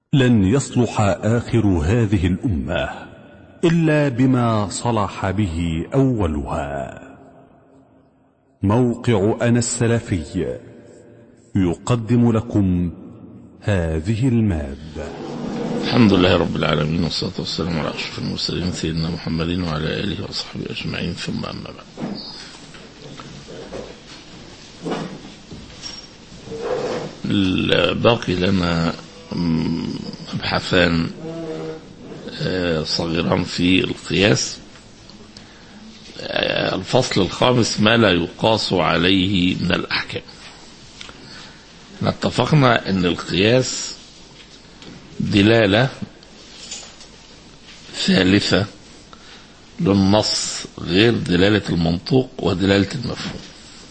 لن يصلح آخر هذه الأمة إلا بما صلح به أولها موقع أنا السلفي يقدم لكم هذه المادة الحمد لله رب العالمين والصلاة والسلام على أشرف المرسلين سيدنا محمد وعلى آله وصحبه أجمعين ثم أما بعد باقي لنا مبحثان صغيران في القياس الفصل الخامس ما لا يقاس عليه من الأحكام اتفقنا أن القياس دلالة ثالثة للنص غير دلالة المنطوق ودلالة المفهوم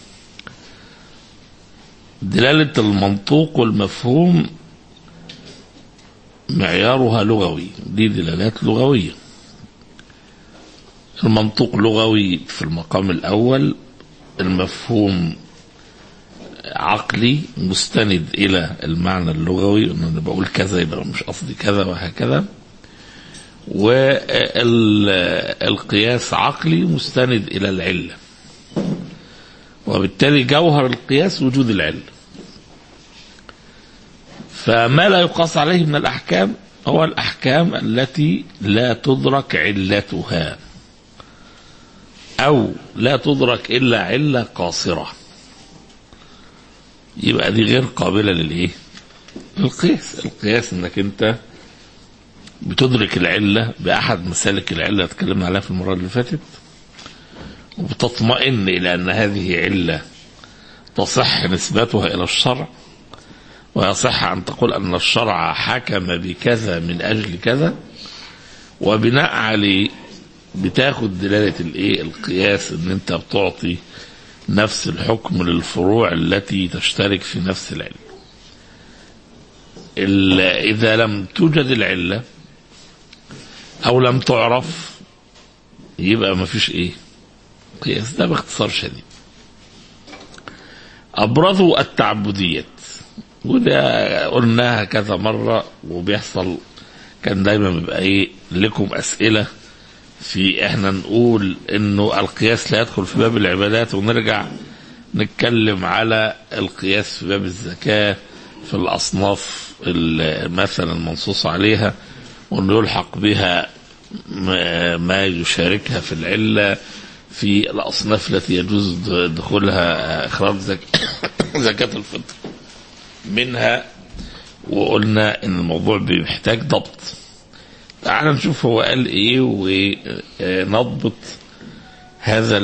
دلالة المنطوق والمفهوم معيارها لغوي دي دلالات لغوية المنطوق لغوي في المقام الأول المفهوم عقلي مستند إلى المعنى اللغوي أن أنا بقول كذا يبقى مش قصدي كذا وهكذا والقياس عقلي مستند إلى العلة وبالتالي جوهر القياس وجود العلة فما لا يقاس عليه من الأحكام هو الأحكام التي لا تدرك علتها أو لا تدرك إلا علة قاصرة يبقى دي غير قابلة للإيه؟ للقياس القياس إنك أنت بتدرك العلة بأحد مسالك العلة اللي اتكلمنا عليها في المرة اللي فاتت وبتطمئن إلى أن هذه علة تصح نسبتها إلى الشرع ويصح أن تقول أن الشرع حكم بكذا من أجل كذا وبناء عليه بتاخد دلالة الإيه القياس إن أنت بتعطي نفس الحكم للفروع التي تشترك في نفس العلة إذا لم توجد العلة أو لم تعرف يبقى ما فيش إيه قياس ده باختصار شديد أبرزوا التعبديات وده قلناها كذا مرة وبيحصل كان دايما بيبقى ايه لكم أسئلة في احنا نقول انه القياس لا يدخل في باب العبادات ونرجع نتكلم على القياس في باب الزكاة في الأصناف مثلا المنصوص عليها وانه يلحق بها ما يشاركها في العلة في الأصناف التي يجوز دخولها إخراج زكاة الفطر منها وقلنا ان الموضوع بيحتاج ضبط تعال نشوف هو قال ايه ونضبط هذا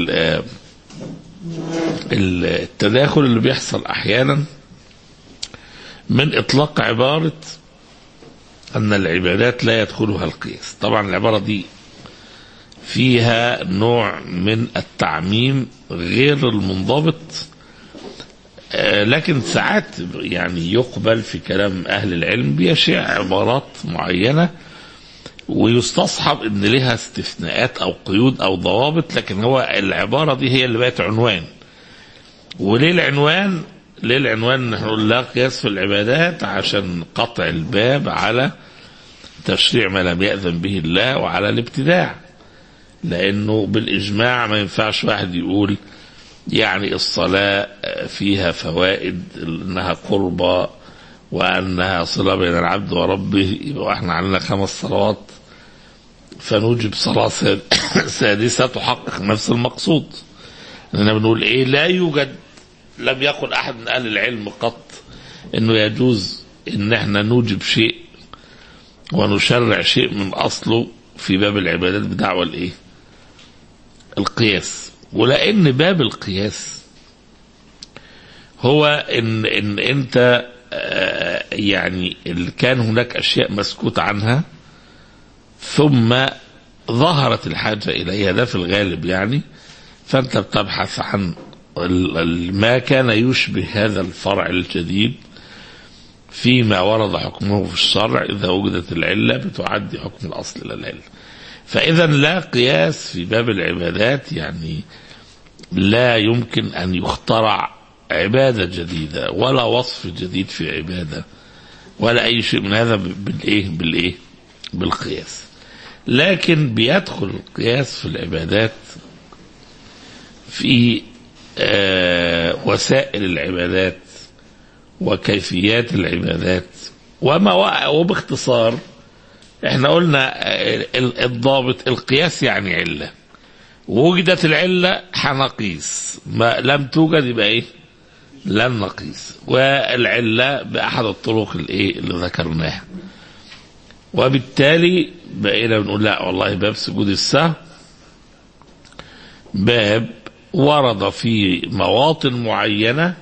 التداخل اللي بيحصل احيانا من اطلاق عبارة ان العبادات لا يدخلها القياس طبعا العبارة دي فيها نوع من التعميم غير المنضبط لكن ساعات يعني يقبل في كلام أهل العلم بيشيع عبارات معينة ويستصحب ان لها استثناءات او قيود او ضوابط لكن هو العبارة دي هي اللي بقت عنوان وليه العنوان ليه العنوان نقول لا قياس في العبادات عشان قطع الباب على تشريع ما لم يأذن به الله وعلى الابتداع لانه بالاجماع ما ينفعش واحد يقول يعني الصلاة فيها فوائد انها قربة وانها صلة بين العبد وربه يبقى احنا عندنا خمس صلوات فنوجب صلاة سادسة تحقق نفس المقصود اننا بنقول ايه لا يوجد لم يقل احد من اهل العلم قط انه يجوز ان احنا نوجب شيء ونشرع شيء من اصله في باب العبادات بدعوى الايه القياس ولان باب القياس هو ان ان انت يعني كان هناك اشياء مسكوت عنها ثم ظهرت الحاجه اليها ده في الغالب يعني فانت بتبحث عن ما كان يشبه هذا الفرع الجديد فيما ورد حكمه في الشرع اذا وجدت العله بتعدي حكم الاصل الى العله فإذا لا قياس في باب العبادات يعني لا يمكن أن يخترع عبادة جديدة ولا وصف جديد في عبادة ولا اي شيء من هذا بالايه بالايه بالقياس لكن بيدخل القياس في العبادات في آه وسائل العبادات وكيفيات العبادات وما وباختصار احنا قلنا الضابط القياس يعني عله وجدت العله هنقيس ما لم توجد يبقى ايه لن نقيس والعله باحد الطرق الايه اللي ذكرناها وبالتالي بقينا بنقول لا والله باب سجود السهو باب ورد في مواطن معينه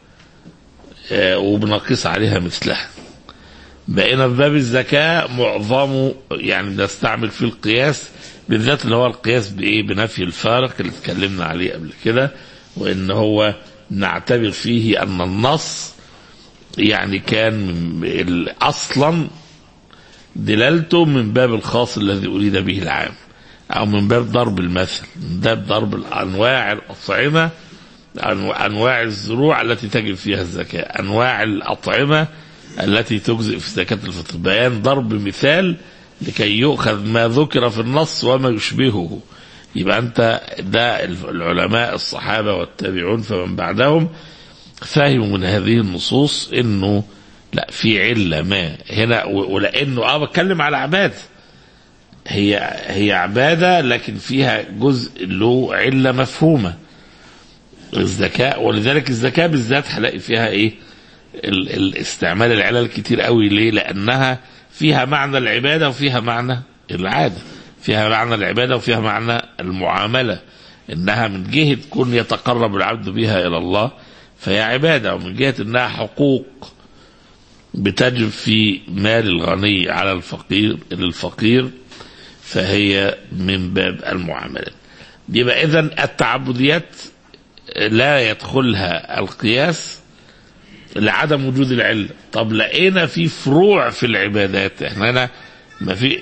وبنقيس عليها مثلها بقينا في باب الزكاة معظمه يعني بنستعمل فيه القياس بالذات اللي هو القياس بإيه بنفي الفارق اللي اتكلمنا عليه قبل كده وإن هو نعتبر فيه أن النص يعني كان أصلا دلالته من باب الخاص الذي أريد به العام أو من باب ضرب المثل من باب ضرب أنواع الأطعمة أنواع الزروع التي تجب فيها الزكاة أنواع الأطعمة التي تجزئ في زكاة الفطر بيان ضرب مثال لكي يؤخذ ما ذكر في النص وما يشبهه يبقى أنت ده العلماء الصحابة والتابعون فمن بعدهم فهموا من هذه النصوص انه لا في علة ما هنا ولانه اه بتكلم على عبادة هي هي عبادة لكن فيها جزء له علة مفهومة الزكاة ولذلك الزكاة بالذات هلاقي فيها ايه الاستعمال العلل كتير قوي ليه لانها فيها معنى العبادة وفيها معنى العادة فيها معنى العبادة وفيها معنى المعاملة انها من جهة كون يتقرب العبد بها الى الله فهي عبادة ومن جهة انها حقوق بتجب في مال الغني على الفقير للفقير فهي من باب المعاملات يبقى اذا التعبديات لا يدخلها القياس لعدم وجود العله طب لقينا في فروع في العبادات احنا هنا ما في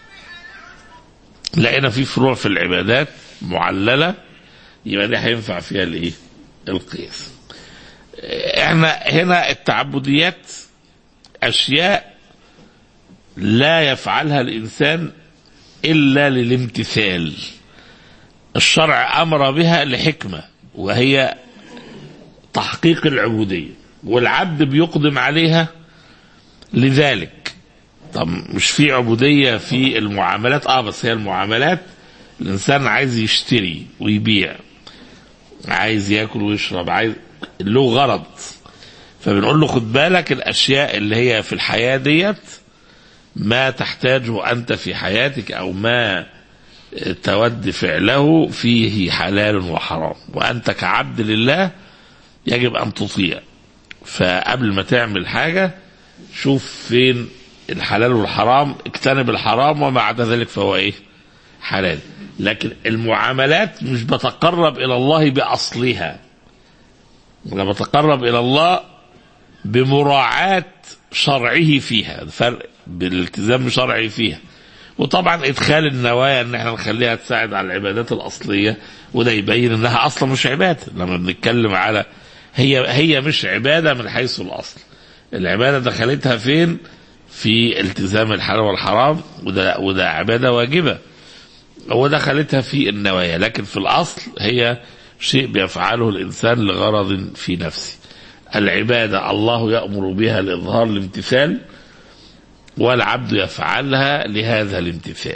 لقينا في فروع في العبادات معلله يبقى دي هينفع فيها الايه القياس احنا هنا التعبديات اشياء لا يفعلها الانسان الا للامتثال الشرع امر بها لحكمه وهي تحقيق العبوديه والعبد بيقدم عليها لذلك طب مش في عبوديه في المعاملات اه بس هي المعاملات الانسان عايز يشتري ويبيع عايز ياكل ويشرب عايز له غرض فبنقول له خد بالك الاشياء اللي هي في الحياه ديت ما تحتاجه انت في حياتك او ما تود فعله فيه حلال وحرام وانت كعبد لله يجب ان تطيع فقبل ما تعمل حاجه شوف فين الحلال والحرام اجتنب الحرام وما عدا ذلك فهو ايه حلال لكن المعاملات مش بتقرب الى الله باصلها انا بتقرب الى الله بمراعاة شرعه فيها فرق بالالتزام شرعي فيها وطبعا ادخال النوايا ان احنا نخليها تساعد على العبادات الاصليه وده يبين انها اصلا مش عباده لما بنتكلم على هي هي مش عباده من حيث الاصل العباده دخلتها فين في التزام الحلال والحرام وده وده عباده واجبه ودخلتها في النوايا لكن في الاصل هي شيء بيفعله الانسان لغرض في نفسه العباده الله يامر بها لاظهار الامتثال والعبد يفعلها لهذا الامتثال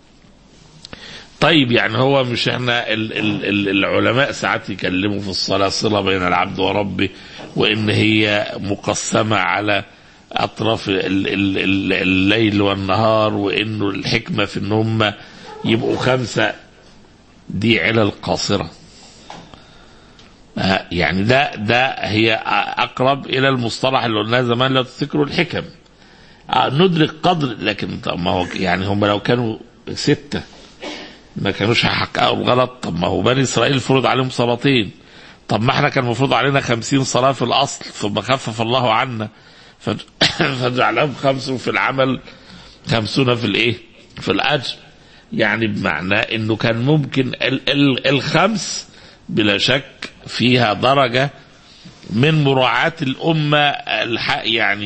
طيب يعني هو مش احنا ال ال ال العلماء ساعات يكلموا في الصلاة صلة بين العبد وربه وان هي مقسمة على اطراف ال ال ال الليل والنهار وانه الحكمة في ان هم يبقوا خمسة دي علل قاصرة يعني ده ده هي اقرب الى المصطلح اللي قلناه زمان لو تفتكروا الحكم ندرك قدر لكن طب ما هو يعني هم لو كانوا ستة ما كانوش هيحققوا الغلط طب ما هو بني اسرائيل فرض عليهم صلاتين طب ما احنا كان المفروض علينا خمسين صلاة في الأصل ثم خفف الله عنا فجعلهم خمس في العمل خمسون في الايه في الأجر يعني بمعنى انه كان ممكن ال ال الخمس بلا شك فيها درجة من مراعاة الأمة الحق يعني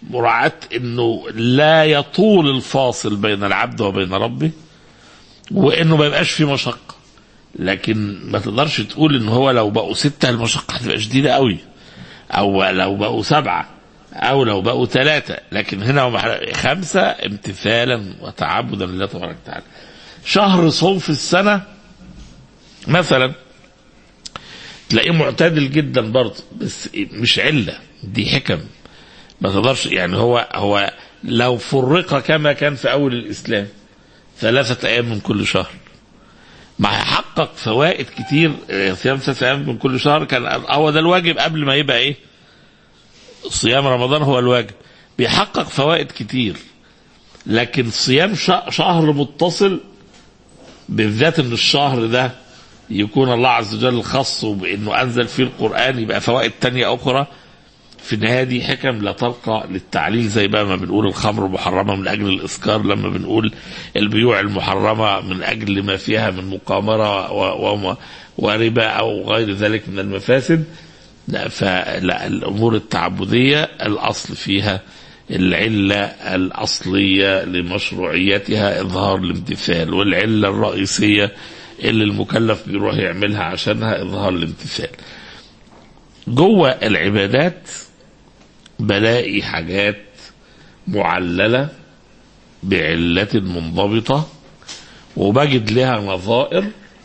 مراعاة انه لا يطول الفاصل بين العبد وبين ربه وانه ما يبقاش في مشقة لكن ما تقدرش تقول ان هو لو بقوا ستة المشقة هتبقى شديدة قوي او لو بقوا سبعة او لو بقوا ثلاثة لكن هنا هم خمسة امتثالا وتعبدا لله تبارك وتعالى شهر صوم في السنة مثلا تلاقيه معتدل جدا برضه بس مش علة دي حكم ما تقدرش يعني هو هو لو فرق كما كان في اول الاسلام ثلاثة ايام من كل شهر ما هيحقق فوائد كتير آه، صيام ثلاثة ايام من كل شهر كان هو ده الواجب قبل ما يبقى ايه صيام رمضان هو الواجب بيحقق فوائد كتير لكن صيام ش- شهر متصل بالذات ان الشهر ده يكون الله عز وجل خصه بانه انزل فيه القران يبقى فوائد تانية اخرى في النهايه دي حكم لا ترقى للتعليل زي بقى ما بنقول الخمر محرمه من اجل الاسكار لما بنقول البيوع المحرمه من اجل ما فيها من مقامره و- و- وربا او غير ذلك من المفاسد لا فلا الامور التعبديه الاصل فيها العله الاصليه لمشروعيتها اظهار الامتثال والعله الرئيسيه اللي المكلف بيروح يعملها عشانها اظهار الامتثال جوه العبادات بلاقي حاجات معلله بعله منضبطه وبجد لها نظائر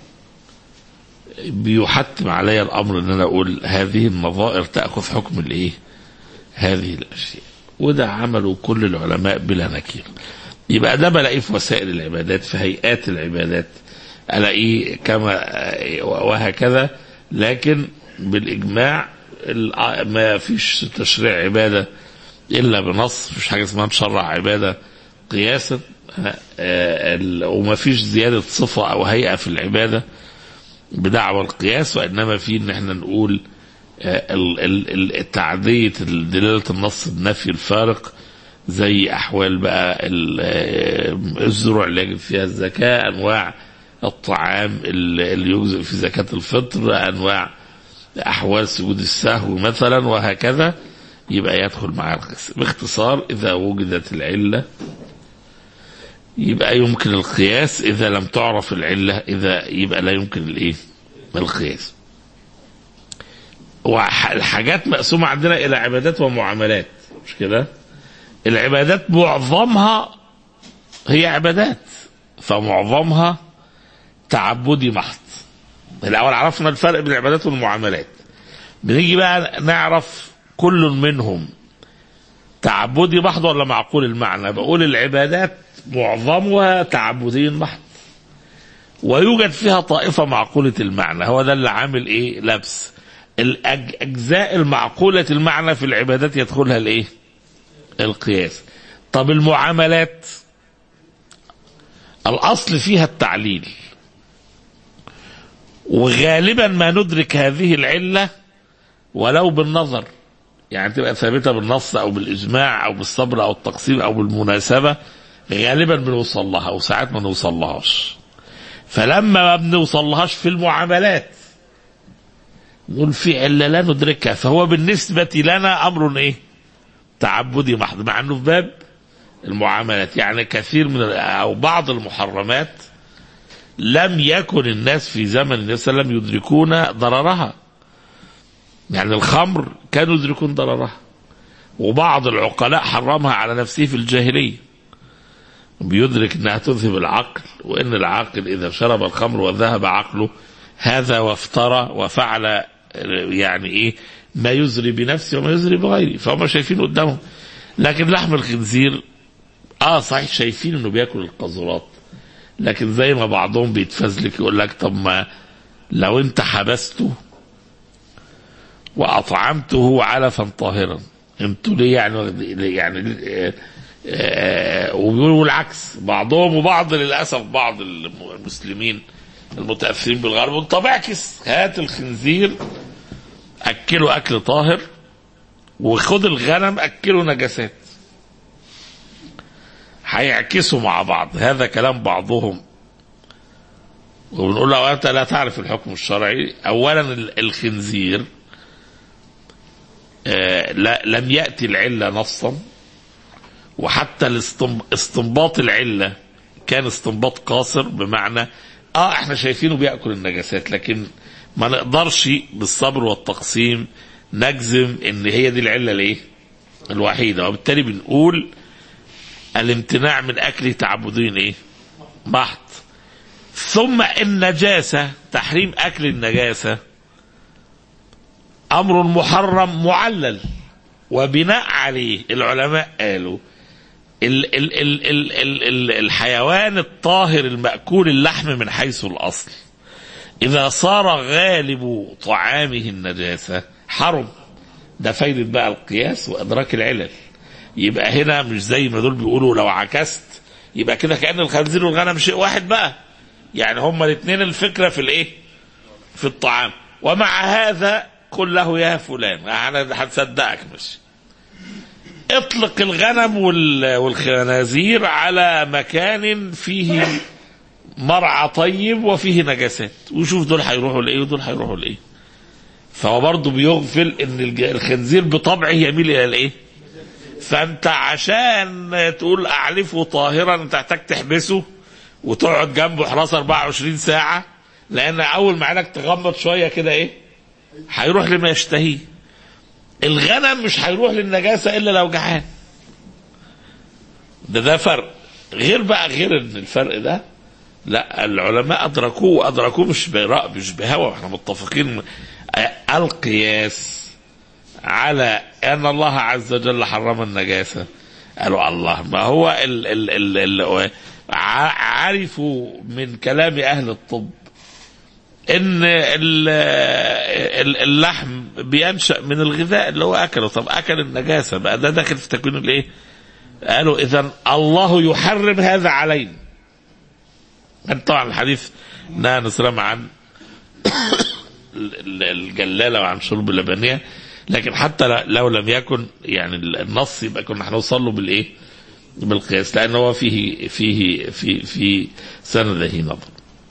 بيحتم علي الامر ان انا اقول هذه النظائر تاخذ حكم الايه؟ هذه الاشياء وده عمله كل العلماء بلا نكير يبقى ده بلاقيه في وسائل العبادات في هيئات العبادات الاقيه كما وهكذا لكن بالاجماع ال- ما فيش تشريع عباده الا بنص مفيش حاجه اسمها تشرع عباده قياسا آه، ال- وما فيش زياده صفه او هيئه في العباده بدعوى القياس وانما في ان احنا نقول آه، ال- ال- ال- تعديه دلاله النص النفي الفارق زي احوال بقى ال- آه، الزروع اللي يجب فيها الزكاه انواع الطعام اللي اللي يجزئ في زكاه الفطر انواع احوال سجود السهو مثلا وهكذا يبقى يدخل معاه القياس باختصار اذا وجدت العله يبقى يمكن القياس اذا لم تعرف العله اذا يبقى لا يمكن الايه القياس والحاجات مقسومه عندنا الى عبادات ومعاملات مش كده العبادات معظمها هي عبادات فمعظمها تعبدي محض الاول عرفنا الفرق بين العبادات والمعاملات بنيجي بقى نعرف كل منهم تعبدي محض ولا معقول المعنى بقول العبادات معظمها تعبدي محض ويوجد فيها طائفة معقولة المعنى هو ده اللي عامل ايه لبس الأجزاء المعقولة المعنى في العبادات يدخلها الايه القياس طب المعاملات الأصل فيها التعليل وغالبا ما ندرك هذه العلة ولو بالنظر يعني تبقى ثابتة بالنص أو بالإجماع أو بالصبر أو التقسيم أو بالمناسبة غالبا بنوصل لها وساعات ما نوصل لهاش فلما ما بنوصل لهاش في المعاملات نقول في علة لا ندركها فهو بالنسبة لنا أمر إيه تعبدي محض مع أنه في باب المعاملات يعني كثير من أو بعض المحرمات لم يكن الناس في زمن النبي صلى الله عليه وسلم يدركون ضررها يعني الخمر كانوا يدركون ضررها وبعض العقلاء حرمها على نفسه في الجاهلية بيدرك انها تذهب العقل وان العاقل اذا شرب الخمر وذهب عقله هذا وافترى وفعل يعني ايه ما يزري بنفسه وما يزري بغيره فهم شايفين قدامهم لكن لحم الخنزير اه صحيح شايفين انه بياكل القذورات لكن زي ما بعضهم بيتفزلك يقول لك طب ما لو انت حبسته واطعمته علفا طاهرا انتوا ليه يعني يعني آه، آه، وبيقولوا العكس بعضهم وبعض للاسف بعض المسلمين المتاثرين بالغرب يقول طب اعكس هات الخنزير اكله اكل طاهر وخد الغنم اكله نجاسات هيعكسوا مع بعض هذا كلام بعضهم وبنقول له انت لا تعرف الحكم الشرعي اولا ال- الخنزير آه، لا لم ياتي العله نصا وحتى الاستنب- استنباط العله كان استنباط قاصر بمعنى اه احنا شايفينه بياكل النجاسات لكن ما نقدرش بالصبر والتقسيم نجزم ان هي دي العله الايه؟ الوحيده وبالتالي بنقول الامتناع من اكله تعبدين ايه؟ محض ثم النجاسه تحريم اكل النجاسه امر محرم معلل وبناء عليه العلماء قالوا ال ال ال ال ال ال الحيوان الطاهر المأكول اللحم من حيث الأصل إذا صار غالب طعامه النجاسة حرم ده فايدة بقى القياس وإدراك العلل يبقى هنا مش زي ما دول بيقولوا لو عكست يبقى كده كأن الخنزير والغنم شيء واحد بقى يعني هما الاثنين الفكرة في الايه في الطعام ومع هذا قل له يا فلان انا هتصدقك مش اطلق الغنم وال- والخنازير على مكان فيه مرعى طيب وفيه نجاسات وشوف دول هيروحوا لايه ودول هيروحوا لايه فهو برضه بيغفل ان الج- الخنزير بطبعه يميل الى الايه فانت عشان تقول اعلفه طاهرا انت تحتاج تحبسه وتقعد جنبه حراسه 24 ساعه لان اول ما عينك تغمض شويه كده ايه هيروح لما يشتهيه الغنم مش هيروح للنجاسه الا لو جعان ده ده فرق غير بقى غير ان الفرق ده لا العلماء ادركوه وادركوه مش برأي مش بهوى احنا متفقين القياس على ان الله عز وجل حرم النجاسه قالوا الله ما هو ال ال ال ال ع- عرفوا من كلام اهل الطب ان ال- ال- اللحم بينشا من الغذاء اللي هو اكله طب اكل النجاسه بقى ده داخل في تكوين الايه قالوا اذا الله يحرم هذا علينا كان طبعا الحديث نهى نسلم عن ال- ال- الجلاله وعن شرب اللبنيه لكن حتى ل- لو لم يكن يعني النص يبقى كنا هنوصل له بالايه؟ بالقياس لان هو فيه فيه في في سنده نظر.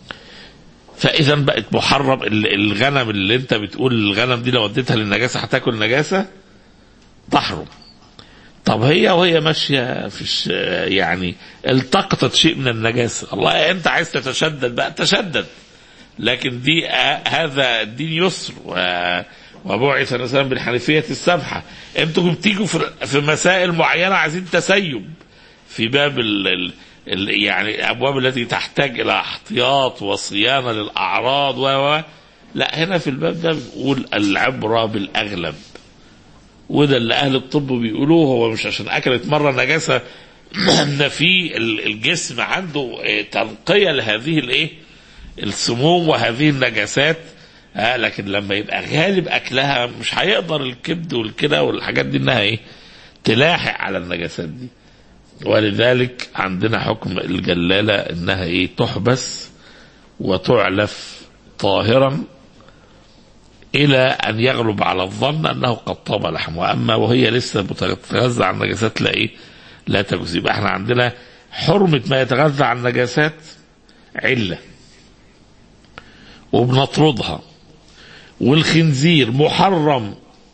فاذا بقت محرم ال- الغنم اللي انت بتقول الغنم دي لو وديتها للنجاسه هتاكل نجاسه تحرم. طب هي وهي ماشيه في الش... يعني التقطت شيء من النجاسه، الله انت عايز تتشدد بقى تشدد. لكن دي آه هذا الدين يسر و... وبعث مثلا بالحنيفيه السمحه انتوا بتيجوا في... في مسائل معينه عايزين تسيب في باب ال... ال... ال... يعني الابواب التي تحتاج الى احتياط وصيانه للاعراض و و لا هنا في الباب ده بنقول العبره بالاغلب وده اللي اهل الطب بيقولوه هو مش عشان اكلت مره نجاسه ان في ال- الجسم عنده آه، تنقيه لهذه الايه السموم وهذه النجاسات آه لكن لما يبقى غالب اكلها مش هيقدر الكبد والكلى والحاجات دي انها ايه تلاحق على النجاسات دي ولذلك عندنا حكم الجلاله انها ايه تحبس وتعلف طاهرا الى ان يغلب على الظن انه قد طاب لحمه اما وهي لسه بتتغذى على النجاسات لا ايه لا تجوز يبقى احنا عندنا حرمه ما يتغذى على النجاسات عله وبنطردها والخنزير محرم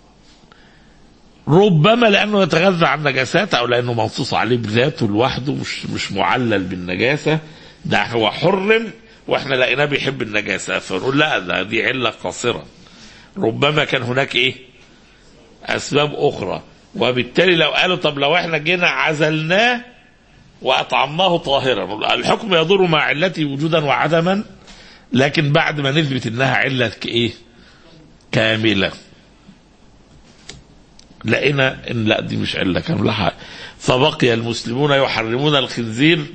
ربما لانه يتغذى على النجاسات او لانه منصوص عليه بذاته لوحده مش مش معلل بالنجاسه ده هو حرم واحنا لقيناه بيحب النجاسه فنقول لا ده دي عله قاصره ربما كان هناك ايه اسباب اخرى وبالتالي لو قالوا طب لو احنا جينا عزلناه واطعمناه طاهرا الحكم يدور مع علته وجودا وعدما لكن بعد ما نثبت انها عله ايه كامله لقينا ان لا دي مش عله كامله فبقي المسلمون يحرمون الخنزير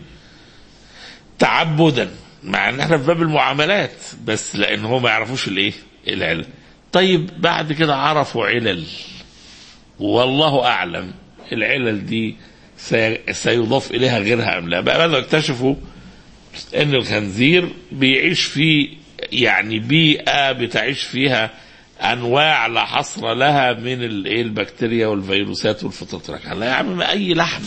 تعبدا مع ان احنا في باب المعاملات بس لان هم ما يعرفوش الايه العلل طيب بعد كده عرفوا علل والله اعلم العلل دي سي- سيضاف اليها غيرها ام لا بقى بدأوا يكتشفوا ان الخنزير بيعيش في يعني بيئه بتعيش فيها انواع لا حصر لها من الايه البكتيريا والفيروسات والفطاطرك لا يا عم ما اي لحم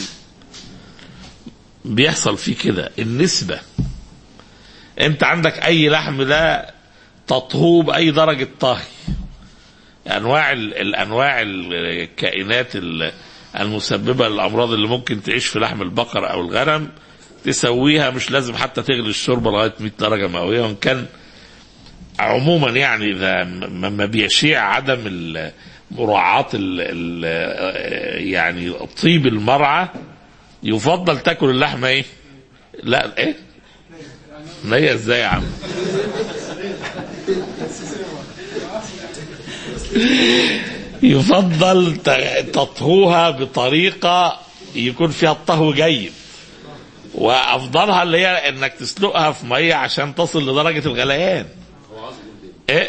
بيحصل فيه كده النسبه انت عندك اي لحم ده تطهوه باي درجه طهي انواع ال- الانواع الكائنات ال- المسببة للأمراض اللي ممكن تعيش في لحم البقر أو الغنم تسويها مش لازم حتى تغلي الشوربة لغاية 100 درجة مئوية وإن كان عموما يعني إذا م- ما بيشيع عدم ال- مراعاة ال ال يعني طيب المرعى يفضل تاكل اللحمة إيه؟ لا إيه؟ نية إزاي يا عم؟ يفضل ت- تطهوها بطريقة يكون فيها الطهو جيد وافضلها اللي هي انك تسلقها في ميه عشان تصل لدرجه الغليان إيه؟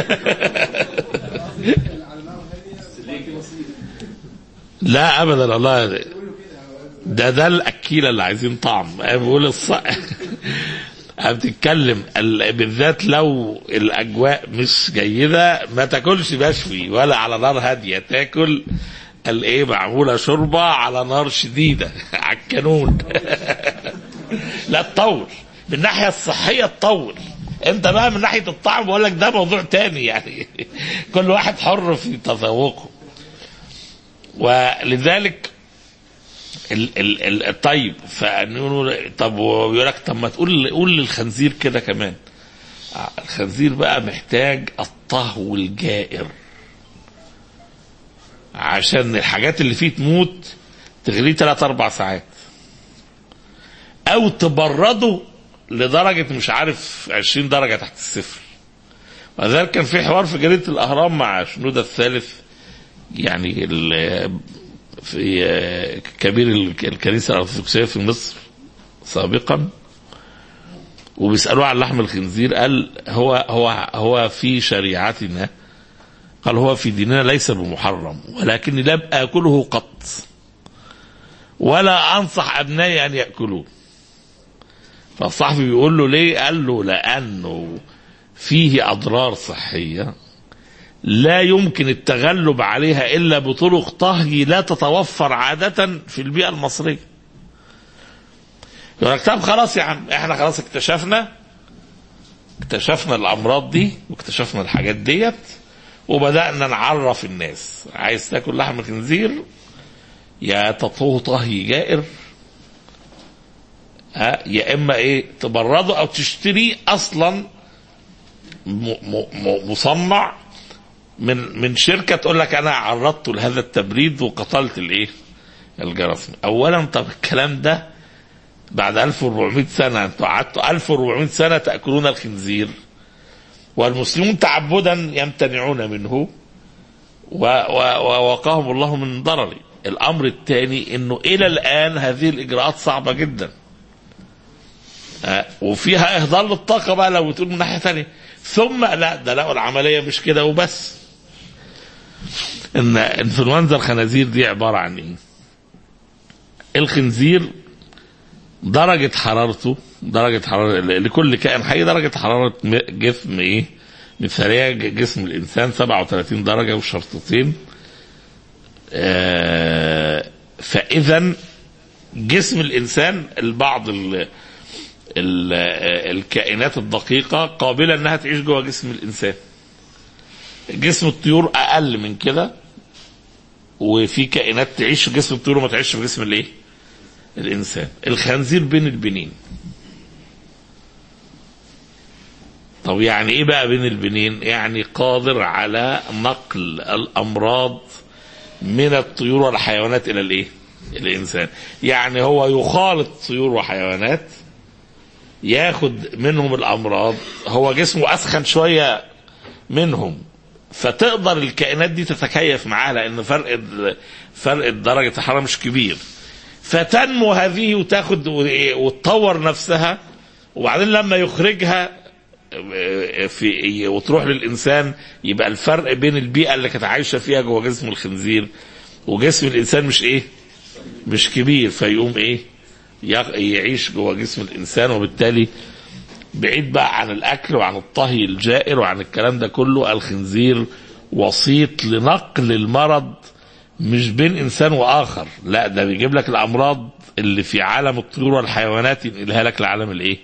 لا ابدا والله ده ده الاكيله اللي عايزين طعم أنا بقول الص أنا بتتكلم ال- بالذات لو الاجواء مش جيده ما تاكلش مشوي ولا على نار هاديه تاكل الايه معموله شوربه على نار شديده على الكانون لا تطول من الناحيه الصحيه تطول انت بقى من ناحيه الطعم بقول لك ده موضوع تاني يعني كل واحد حر في تذوقه ولذلك ال ال ال طيب فنقول طب ويقول لك طب ما تقول قول للخنزير كده كمان آه، الخنزير بقى محتاج الطهو الجائر عشان الحاجات اللي فيه تموت تغليه ثلاث اربع ساعات او تبرده لدرجه مش عارف 20 درجه تحت الصفر ولذلك كان في حوار في جريده الاهرام مع شنوده الثالث يعني ال- في آه، كبير ال- الكنيسه الارثوذكسيه في مصر سابقا وبيسالوه عن لحم الخنزير قال هو هو هو في شريعتنا قال هو في ديننا ليس بمحرم ولكني لم اكله قط ولا انصح ابنائي ان ياكلوه فالصحفي بيقول له ليه قال له لانه فيه اضرار صحيه لا يمكن التغلب عليها الا بطرق طهي لا تتوفر عاده في البيئه المصريه يقول لك طب خلاص يا عم احنا خلاص اكتشفنا اكتشفنا الامراض دي واكتشفنا الحاجات ديت وبدانا نعرف الناس عايز تاكل لحم خنزير يا تطهو طهي جائر ها يا اما ايه تبرده او تشتريه اصلا م- م- م- مصنع من من شركه تقول لك انا عرضته لهذا التبريد وقتلت الايه؟ الجراثيم. اولا طب الكلام ده بعد 1400 سنه انتوا قعدتوا 1400 سنه تاكلون الخنزير والمسلمون تعبدا يمتنعون منه و- و- ووقاهم الله من ضرره. الامر الثاني انه الى الان هذه الاجراءات صعبه جدا. آه، وفيها اهدار للطاقه بقى لو بتقول من ناحيه ثانيه ثم لا ده لقوا العمليه مش كده وبس ان انفلونزا الخنازير دي عباره عن ايه؟ الخنزير درجه حرارته درجه حراره لكل كائن حي درجه حراره م- جسم ايه؟ مثاليه ج- جسم الانسان 37 درجه وشرطتين آه فاذا جسم الانسان البعض ال ال- الكائنات الدقيقة قابلة انها تعيش جوه جسم الانسان جسم الطيور اقل من كده وفي كائنات تعيش في جسم الطيور وما تعيش في جسم الايه الانسان الخنزير بين البنين طب يعني ايه بقى بين البنين يعني قادر على نقل الامراض من الطيور والحيوانات الى الايه الانسان يعني هو يخالط طيور وحيوانات ياخد منهم الامراض هو جسمه اسخن شويه منهم فتقدر الكائنات دي تتكيف معاه لان فرق ال- فرق درجه الحراره مش كبير فتنمو هذه وتاخد و- وتطور نفسها وبعدين لما يخرجها في وتروح للانسان يبقى الفرق بين البيئه اللي كانت عايشه فيها جوه جسم الخنزير وجسم الانسان مش ايه مش كبير فيقوم ايه يغ- يعيش جوه جسم الانسان وبالتالي بعيد بقى عن الاكل وعن الطهي الجائر وعن الكلام ده كله الخنزير وسيط لنقل المرض مش بين انسان واخر لا ده بيجيب لك الامراض اللي في عالم الطيور والحيوانات ينقلها لك لعالم الايه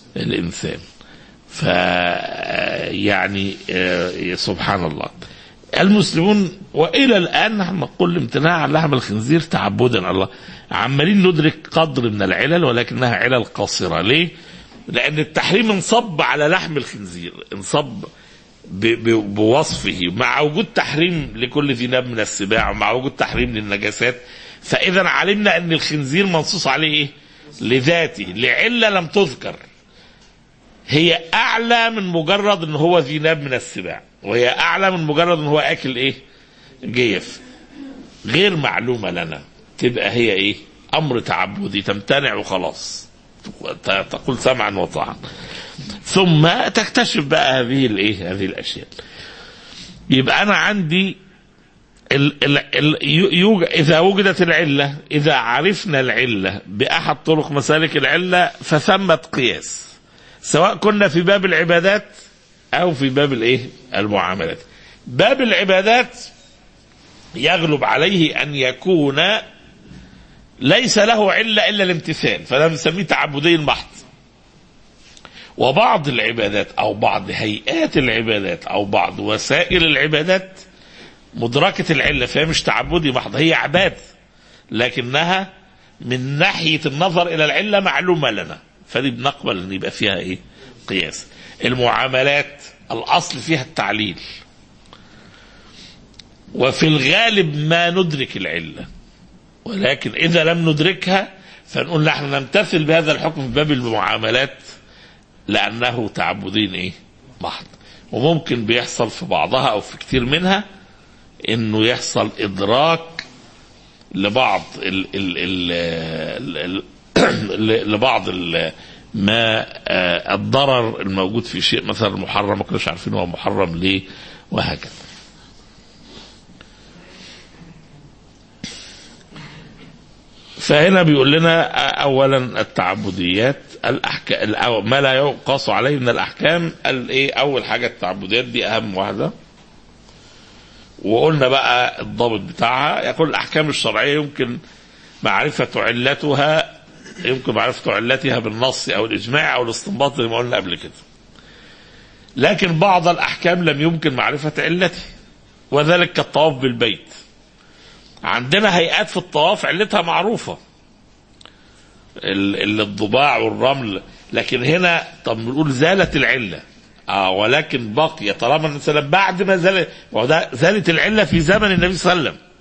الانسان ف يعني آه، سبحان الله المسلمون والى الان نحن نقول الامتناع عن لحم الخنزير تعبدا الله عمالين ندرك قدر من العلل ولكنها علل قاصره ليه؟ لان التحريم انصب على لحم الخنزير انصب ب- ب- بوصفه مع وجود تحريم لكل ذي ناب من السباع ومع وجود تحريم للنجاسات فاذا علمنا ان الخنزير منصوص عليه ايه؟ لذاته لعله لم تذكر هي اعلى من مجرد ان هو ذي ناب من السباع وهي اعلى من مجرد ان هو اكل ايه جيف غير معلومه لنا تبقى هي ايه امر تعبدي تمتنع وخلاص ت- تقول سمعا وطاعا ثم تكتشف بقى هذه الايه هذه الاشياء يبقى انا عندي ال ال ال يوجد اذا وجدت العله اذا عرفنا العله باحد طرق مسالك العله فثمه قياس سواء كنا في باب العبادات او في باب الايه المعاملات باب العبادات يغلب عليه ان يكون ليس له عله الا الامتثال فده بنسميه تعبدي المحض وبعض العبادات او بعض هيئات العبادات او بعض وسائل العبادات مدركه العله فهي مش تعبدي محض هي عباده لكنها من ناحيه النظر الى العله معلومه لنا فدي بنقبل ان يبقى فيها ايه قياس المعاملات الاصل فيها التعليل وفي الغالب ما ندرك العله ولكن اذا لم ندركها فنقول نحن نمتثل بهذا الحكم في باب المعاملات لانه تعبدين ايه محض وممكن بيحصل في بعضها او في كتير منها انه يحصل ادراك لبعض ال ال ال ال ال لبعض ال ما آه، الضرر الموجود في شيء مثلا محرم ما كناش عارفين هو محرم ليه وهكذا فهنا بيقول لنا اولا التعبديات الاحكام ما لا يقاس عليه من الاحكام الايه اول حاجه التعبديات دي اهم واحده وقلنا بقى الضابط بتاعها يقول الاحكام الشرعيه يمكن معرفه علتها يمكن معرفه علتها بالنص او الاجماع او الاستنباط زي ما قلنا قبل كده لكن بعض الاحكام لم يمكن معرفه علته وذلك كالطواف بالبيت عندنا هيئات في الطواف علتها معروفة ال- ال- الضباع والرمل لكن هنا طب نقول زالت العلة اه ولكن بقي طالما مثلا بعد ما زال وده زالت العلة في زمن النبي صلى الله عليه وسلم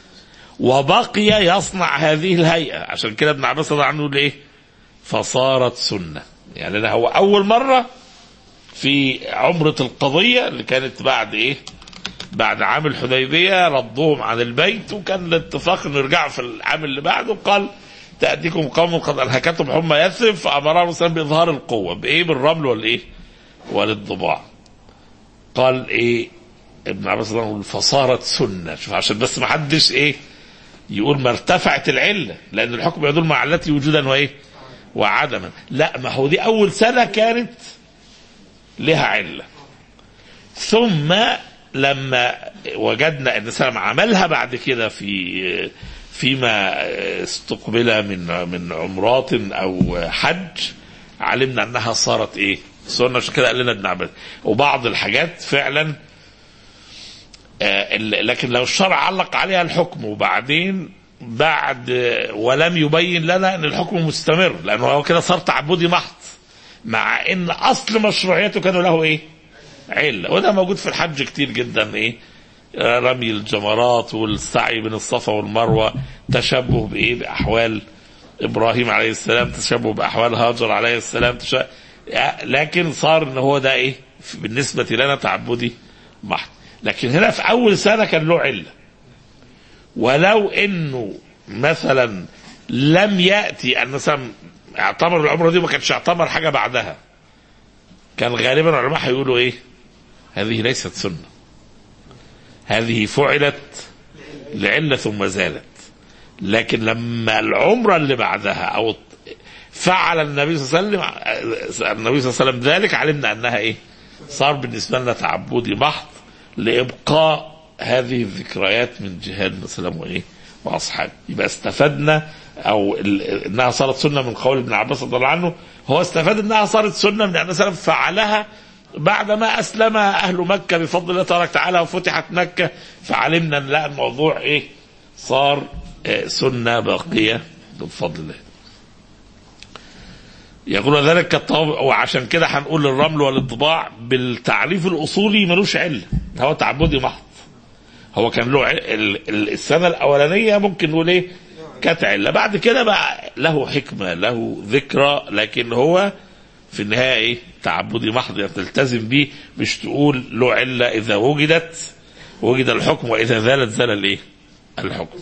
وبقي يصنع هذه الهيئة عشان كده ابن عباس رضي الله عنه يقول ايه فصارت سنة يعني ده هو أول مرة في عمرة القضية اللي كانت بعد ايه بعد عام الحديبية ردوهم عن البيت وكان الاتفاق انه يرجعوا في العام اللي بعده قال تأتيكم قوم قد ألهكتهم حمى يثرب فأمرهم الإسلام بإظهار القوة بإيه بالرمل والإيه وللضباع قال إيه ابن عباس رضي الله عنه فصارت سنة شوف عشان بس ما حدش إيه يقول ما ارتفعت العلة لأن الحكم يدل مع علته وجودا وإيه وعدما لا ما هو دي أول سنة كانت لها علة ثم لما وجدنا ان سلم عملها بعد كده في فيما استقبل من من عمرات او حج علمنا انها صارت ايه؟ سنه عشان كده قال لنا ابن عباس وبعض الحاجات فعلا آه، ال- لكن لو الشرع علق عليها الحكم وبعدين بعد ولم يبين لنا ان الحكم مستمر لانه هو كده صار تعبدي محض مع ان اصل مشروعيته كانوا له ايه؟ عله وده موجود في الحج كتير جدا ايه آه، رمي الجمرات والسعي بين الصفا والمروه تشبه بايه باحوال ابراهيم عليه السلام تشبه باحوال هاجر عليه السلام تش... آه، لكن صار ان هو ده ايه بالنسبه لنا تعبدي محض لكن هنا في اول سنه كان له عله ولو انه مثلا لم ياتي ان مثلا اعتبر العمره دي ما كانش اعتبر حاجه بعدها كان غالبا العلماء هيقولوا ايه هذه ليست سنه هذه فعلت لعله ثم زالت لكن لما العمره اللي بعدها او فعل النبي صلى الله عليه وسلم النبي صلى الله عليه وسلم ذلك علمنا انها ايه صار بالنسبه لنا تعبدي محض لابقاء هذه الذكريات من جهاد النبي صلى الله عليه وسلم وايه واصحابه يبقى استفدنا او ال- انها صارت سنه من قول ابن عباس رضي الله عنه هو استفاد انها صارت سنه من ان وسلم فعلها بعدما اسلم اهل مكه بفضل الله تبارك وتعالى وفتحت مكه فعلمنا ان لا الموضوع ايه صار آه، سنه باقيه بفضل الله يقول ذلك كالطواب وعشان كده هنقول الرمل والانطباع بالتعريف الاصولي ملوش عله هو تعبدي محض هو كان له ع- ال- ال- السنه الاولانيه ممكن نقول ايه كانت عله بعد كده بقى له حكمه له ذكرى لكن هو في النهايه ايه تعبدي محض يعني تلتزم بيه مش تقول له عله اذا وجدت وجد الحكم واذا زالت زال الايه الحكم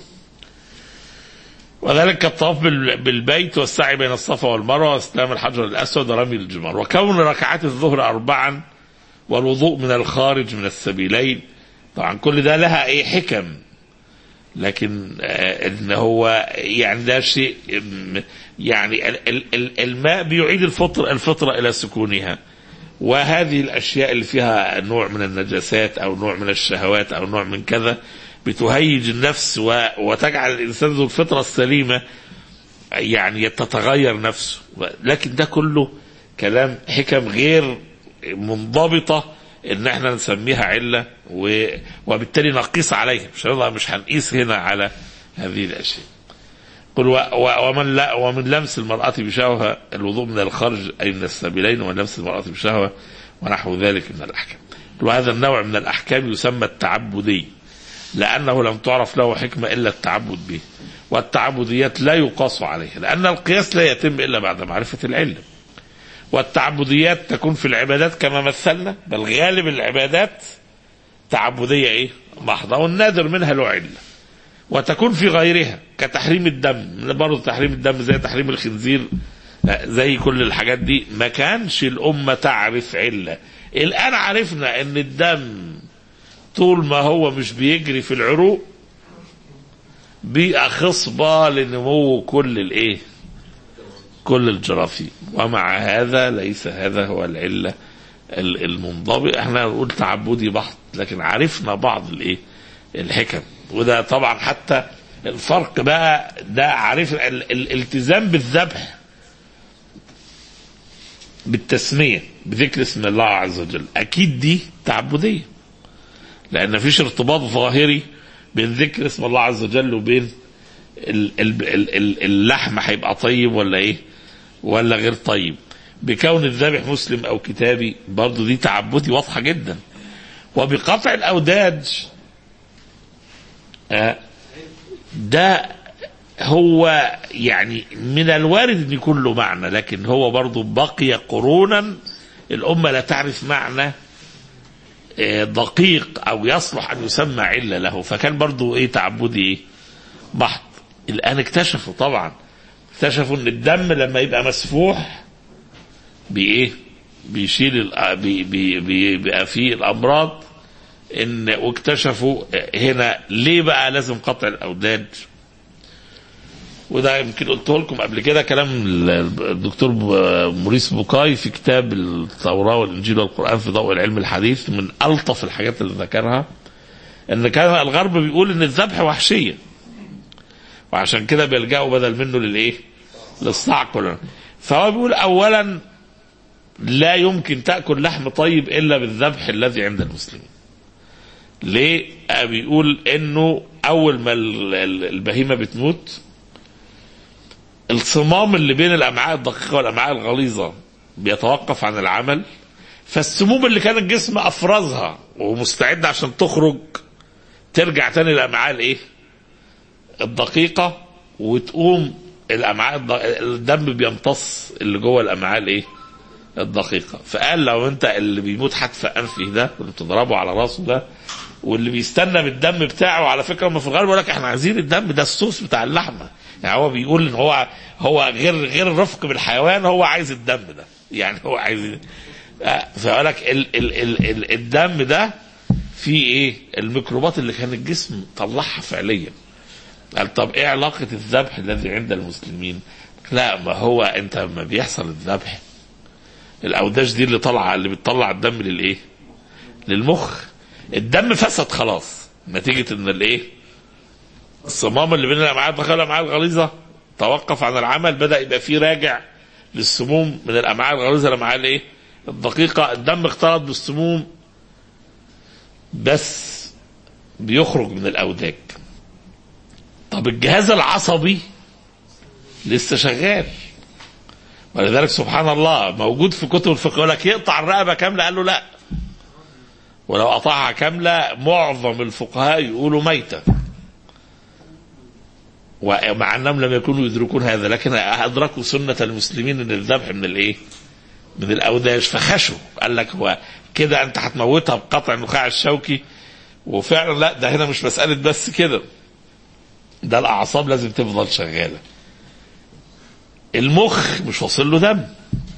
وذلك كالطواف بال- بالبيت والسعي بين الصفا والمروه واستلام الحجر الاسود ورمي الجمار وكون ركعات الظهر اربعا والوضوء من الخارج من السبيلين طبعا كل ده لها ايه حكم لكن آه، ان هو يعني ده شيء م- يعني ال- ال- ال- الماء بيعيد الفطر الفطره الى سكونها وهذه الاشياء اللي فيها نوع من النجاسات او نوع من الشهوات او نوع من كذا بتهيج النفس و- وتجعل الانسان ذو الفطره السليمه يعني تتغير نفسه لكن ده كله كلام حكم غير منضبطه ان احنا نسميها عله و... وبالتالي نقيس عليها مش هنقدر- مش هنقيس هنا على هذه الاشياء قل و... و... ومن لا ومن لمس المرأة بشهوة الوضوء من الخرج أي من السبيلين ومن لمس المرأة بشهوة ونحو ذلك من الأحكام وهذا النوع من الأحكام يسمى التعبدي لأنه لم تعرف له حكمة إلا التعبد به والتعبديات لا يقاس عليها لأن القياس لا يتم إلا بعد معرفة العلم والتعبديات تكون في العبادات كما مثلنا بل غالب العبادات تعبدية إيه محضة والنادر منها له علة وتكون في غيرها كتحريم الدم برضه تحريم الدم زي تحريم الخنزير آه، زي كل الحاجات دي ما كانش الأمة تعرف علة الآن عرفنا أن الدم طول ما هو مش بيجري في العروق بيئة خصبة لنمو كل الايه كل الجراثيم ومع هذا ليس هذا هو العلة ال- المنضبط احنا نقول تعبدي بحت لكن عرفنا بعض الايه الحكم وده طبعا حتى الفرق بقى ده عارف ال- ال- الالتزام بالذبح بالتسمية بذكر اسم الله عز وجل أكيد دي تعبدية لأن مفيش ارتباط ظاهري بين ذكر اسم الله عز وجل وبين ال- ال- ال- ال- اللحم هيبقى طيب ولا ايه ولا غير طيب بكون الذبح مسلم او كتابي برضو دي تعبدي واضحة جدا وبقطع الاوداج آه، ده هو يعني من الوارد ان يكون له معنى لكن هو برضو بقي قرونا الامه لا تعرف معنى آه، دقيق او يصلح ان يسمى عله له فكان برضو ايه تعبدي ايه بحت الان اكتشفوا طبعا اكتشفوا ان الدم لما يبقى مسفوح بايه بيشيل الأ- بي بي بي بيبقى فيه الامراض ان واكتشفوا هنا ليه بقى لازم قطع الاوداج وده يمكن قلت لكم قبل كده كلام الدكتور موريس بوكاي في كتاب التوراة والإنجيل والقرآن في ضوء العلم الحديث من ألطف الحاجات اللي ذكرها إن كان الغرب بيقول إن الذبح وحشية وعشان كده بيلجأوا بدل منه للإيه؟ للصعق فهو بيقول أولا لا يمكن تأكل لحم طيب إلا بالذبح الذي عند المسلمين ليه؟ آه بيقول إنه أول ما ال- ال- البهيمة بتموت الصمام اللي بين الامعاء الدقيقه والامعاء الغليظه بيتوقف عن العمل فالسموم اللي كان الجسم افرزها ومستعد عشان تخرج ترجع تاني للامعاء الايه؟ الدقيقه وتقوم الامعاء الد- الدم بيمتص اللي جوه الامعاء الايه؟ الدقيقه فقال لو انت اللي بيموت حتف انفه ده اللي بتضربه على راسه ده واللي بيستنى بالدم بتاعه على فكره هم في الغالب يقول لك احنا عايزين الدم ده الصوص بتاع اللحمه يعني هو بيقول ان هو هو غير غير الرفق بالحيوان هو عايز الدم ده يعني هو عايز آه، فيقول لك ال ال ال ال الدم ده فيه ايه الميكروبات اللي كان الجسم طلعها فعليا قال طب ايه علاقه الذبح الذي عند المسلمين لا ما هو انت لما بيحصل الذبح الاوداج دي اللي طالعه اللي بتطلع الدم للايه للمخ الدم فسد خلاص نتيجه ان الايه الصمام اللي بين الامعاء الدقيقه والامعاء الغليظه توقف عن العمل بدا يبقى فيه راجع للسموم من الامعاء الغليظه للامعاء الايه الدقيقة الدم اختلط بالسموم بس بيخرج من الأوداج طب الجهاز العصبي لسه شغال ولذلك سبحان الله موجود في كتب الفقه يقول لك يقطع الرقبة كاملة قال له لا ولو قطعها كاملة معظم الفقهاء يقولوا ميتة ومع انهم لم يكونوا يدركون هذا لكن ادركوا سنه المسلمين ان الذبح من الايه؟ من الاوداج فخشوا قال لك هو كده انت هتموتها بقطع النخاع الشوكي وفعلا لا ده هنا مش مساله بس كده ده الاعصاب لازم تفضل شغاله المخ مش واصل له دم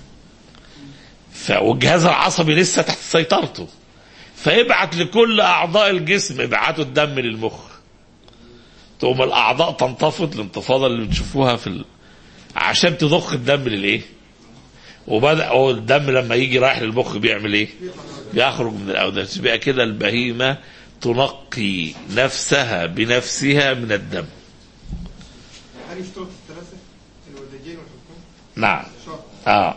ف- والجهاز العصبي لسه تحت سيطرته فيبعت لكل اعضاء الجسم ابعتوا الدم للمخ تقوم الاعضاء تنتفض الانتفاضه اللي بتشوفوها في ال... عشان تضخ الدم للايه وبدا هو الدم لما يجي رايح للمخ بيعمل ايه بيخرج من الاوداج بقى كده البهيمه تنقي نفسها بنفسها من الدم هل يشترط الثلاثة الوداجين والحكام؟ نعم شرط اه